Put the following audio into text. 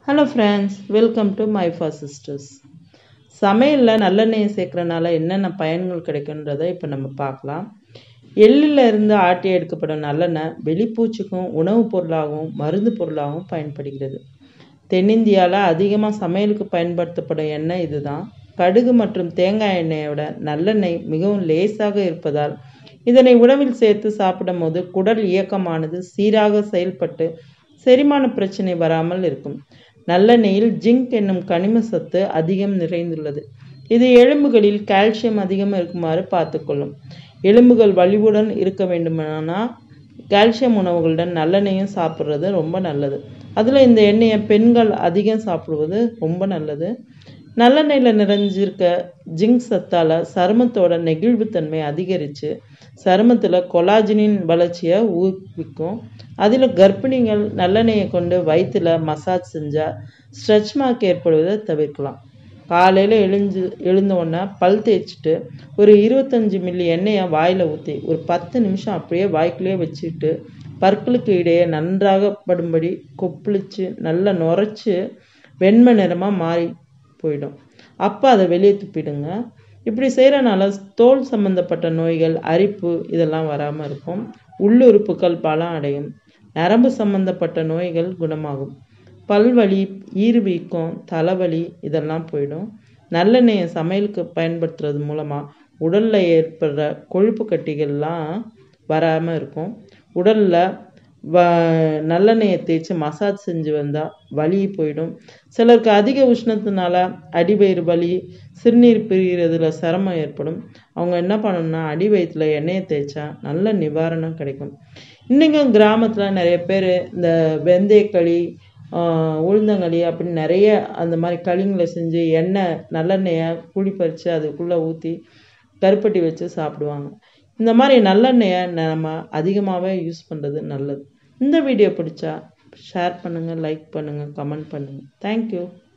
hello friends welcome to my ஃபா sisters சமையலில் நல்லெண்ணெயை சேர்க்குறனால என்னென்ன பயன்கள் கிடைக்குன்றதை இப்போ நம்ம பார்க்கலாம் எள்ளில் இருந்து ஆட்டி எடுக்கப்படும் நல்லெண்ணெய் வெளிப்பூச்சிக்கும் உணவுப் பொருளாகவும் மருந்து பொருளாகவும் பயன்படுகிறது தென்னிந்தியாவில் அதிகமாக சமையலுக்கு பயன்படுத்தப்படும் எண்ணெய் இதுதான் கடுகு மற்றும் தேங்காய் எண்ணெயோட நல்லெண்ணெய் மிகவும் லேசாக இருப்பதால் இதனை உணவில் சேர்த்து சாப்பிடும்போது குடல் இயக்கமானது சீராக செயல்பட்டு செரிமான பிரச்சனை வராமல் இருக்கும் நல்லெண்ணெயில் ஜிங்க் என்னும் கனிம சத்து அதிகம் நிறைந்துள்ளது இது எலும்புகளில் கால்சியம் அதிகம் இருக்குமாறு பார்த்துக்கொள்ளும் எலும்புகள் வலிவுடன் இருக்க வேண்டுமானால் கால்சியம் உணவுகளுடன் நல்லெண்ணெயும் சாப்பிட்றது ரொம்ப நல்லது அதில் இந்த எண்ணெயை பெண்கள் அதிகம் சாப்பிடுவது ரொம்ப நல்லது நல்லெண்ணெயில் நிறைஞ்சிருக்க ஜிங்க் சத்தால் சருமத்தோட நெகிழ்வுத்தன்மை அதிகரித்து சருமத்தில் கொலாஜினின் வளர்ச்சியை ஊக்குவிக்கும் அதில் கர்ப்பிணிகள் நல்லெண்ணெயை கொண்டு வயிற்றில் மசாஜ் செஞ்சால் ஸ்ட்ரெச் மார்க் ஏற்படுவதை தவிர்க்கலாம் காலையில் எழுந்து எழுந்த உடனே பல் தேய்ச்சிட்டு ஒரு இருபத்தஞ்சி மில்லி எண்ணெயை வாயில் ஊற்றி ஒரு பத்து நிமிஷம் அப்படியே வாய்க்குள்ளேயே வச்சுட்டு பற்களுக்கு இடையே நன்றாக படும்படி கொப்பளிச்சு நல்லா நுரைச்சி வெண்மை நிறமாக மாறி போயிடும் அப்போ அதை வெளியே துப்பிடுங்க இப்படி செய்கிறனால தோல் சம்பந்தப்பட்ட நோய்கள் அரிப்பு இதெல்லாம் வராமல் இருக்கும் உள்ளுறுப்புகள் பலம் அடையும் நரம்பு சம்பந்தப்பட்ட நோய்கள் குணமாகும் பல்வலி ஈறுவீக்கம் தலைவலி இதெல்லாம் போயிடும் நல்லெண்ணெயை சமையலுக்கு பயன்படுத்துறது மூலமாக உடலில் ஏற்படுற கொழுப்பு கட்டிகள்லாம் வராமல் இருக்கும் உடலில் வ நல்லெண்ணெயை தேய்ச்சி மசாஜ் செஞ்சு வந்தால் வலி போயிடும் சிலருக்கு அதிக உஷ்ணத்தினால அடிவயிறு வலி சிறுநீர் பிரிகிறதுல சிரமம் ஏற்படும் அவங்க என்ன பண்ணணும்னா அடி வயிற்றுல எண்ணெயை தேய்ச்சா நல்ல நிவாரணம் கிடைக்கும் இன்றைக்கும் கிராமத்தில் நிறைய பேர் இந்த வெந்தயக்களி உளுந்தங்களி அப்படின்னு நிறைய அந்த மாதிரி களிங்களை செஞ்சு எண்ணெய் நல்லெண்ணெயை குழி பறித்து அதுக்குள்ளே ஊற்றி கருப்பட்டி வச்சு சாப்பிடுவாங்க இந்த மாதிரி நல்லெண்ணெயை நம்ம அதிகமாகவே யூஸ் பண்ணுறது நல்லது இந்த வீடியோ பிடிச்சா ஷேர் பண்ணுங்கள் லைக் பண்ணுங்கள் கமெண்ட் பண்ணுங்கள் தேங்க்யூ